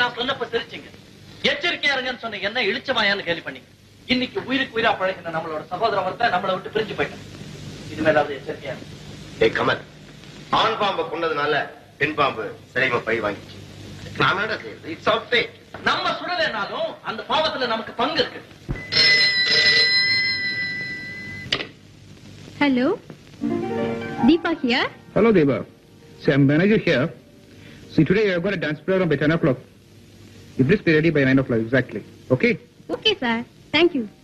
நான் சொன்னப்ப சிரிச்சீங்க எச்சரிக்கையா இருங்கன்னு சொன்ன என்ன இழிச்சமாயான்னு கேள்வி பண்ணீங்க இன்னைக்கு உயிருக்கு உயிரா பழகின நம்மளோட சகோதர ஒருத்தன் நம்மளை விட்டு பிரிஞ்சு போயிட்டான் இனிமேலாவது எச்சரிக்கையா இருங்க. ஏய் கமல் ஆண் பாம்பை கொண்டதுனால பெண் பாம்பு சிறைமை பழி வாங்கிச்சு நாம என்ன செய்யறது இட்ஸ் ஆல் ஃபேட் நம்ம சுடலைனாலும் அந்த பாவத்துல நமக்கு பங்கு இருக்கு Hello? Deepa here. Hello, Deva. See, I'm manager here. See, today I've got a dance program by 10 o'clock. You please be ready by 9 o'clock exactly. Okay? Okay, sir. Thank you.